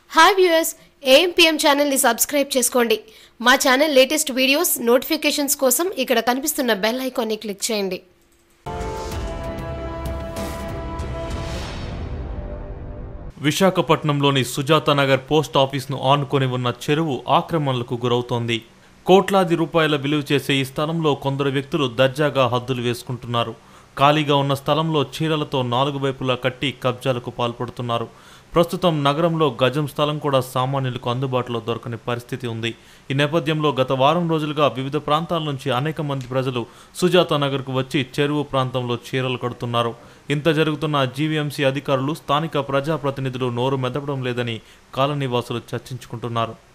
hi viewers AMPM ఛానల్ని subscribe చేసుకోండి మా ఛానల్ లేటెస్ట్ వీడియోస్ నోటిఫికేషన్స్ కోసం ఇక్కడ కనిపిస్తున్న బెల్ ఐకాన్ని క్లిక్ చేయండి విశాఖపట్నంలోని సుజాత నగర్ పోస్ట్ ఆఫీస్ను ఆనుకొని ఉన్న చెరువు ఆక్రమణలకు గురవుతోంది కోట్లాది రూపాయల విలువ చేసే ఈ స్థలంలో కొందరు వ్యక్తులు దర్జాగా హద్దులు వేసుకుంటున్నారు ఖాళీగా ఉన్న స్థలంలో చీరలతో నాలుగు వైపులా కట్టి కబ్జాలకు పాల్పడుతున్నారు ప్రస్తుతం నగరంలో గజం స్థలం కూడా సామాన్యులకు అందుబాటులో దొరకని పరిస్థితి ఉంది ఈ నేపథ్యంలో గత వారం రోజులుగా వివిధ ప్రాంతాల నుంచి అనేక మంది ప్రజలు సుజాత నగర్కు వచ్చి చెరువు ప్రాంతంలో చీరలు కడుతున్నారు ఇంత జరుగుతున్న జీవీఎంసీ అధికారులు స్థానిక ప్రజాప్రతినిధులు నోరు మెదపడం లేదని కాలనీవాసులు చర్చించుకుంటున్నారు